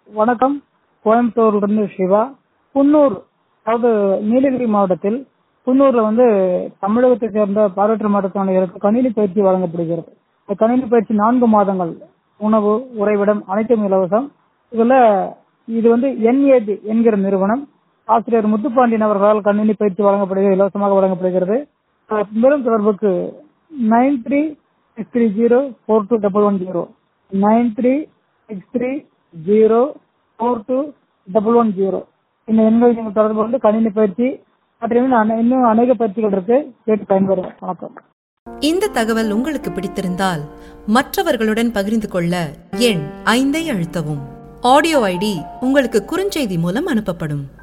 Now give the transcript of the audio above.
வணக்கம் கோயம்புத்தூர்லேருந்து சிவா குன்னூர் அதாவது நீலகிரி மாவட்டத்தில் குன்னூர்ல வந்து தமிழகத்தை சேர்ந்த பார்வையற்ற மாற்றுத்திறனாளிகளுக்கு கணினி பயிற்சி வழங்கப்படுகிறது இந்த கணினி பயிற்சி நான்கு மாதங்கள் உணவு உறைவிடம் அனைத்தும் இலவசம் இதுல இது வந்து என்ஏபி என்கிற நிறுவனம் ஆசிரியர் முத்துப்பாண்டியன் அவர்களால் கணினி பயிற்சி வழங்கப்படுகிறது இலவசமாக வழங்கப்படுகிறது அஹ் மேலும் தொடர்புக்கு nine three six three zero four two double one zero nine three six three zero four two double one zero இந்த எண்களை நீங்கள் தொடர்பு கொண்டு கணினி பயிற்சி மற்றும் அனை- இன்னும் அநேக பயிற்சிகள் இருக்கு கேட்டு பயன்பெறும் வணக்கம் இந்த தகவல் உங்களுக்கு பிடித்திருந்தால் மற்றவர்களுடன் பகிர்ந்து கொள்ள எண் ஐந்தை அழுத்தவும் ஆடியோ ஐடி உங்களுக்கு குறுஞ்செய்தி மூலம் அனுப்பப்படும்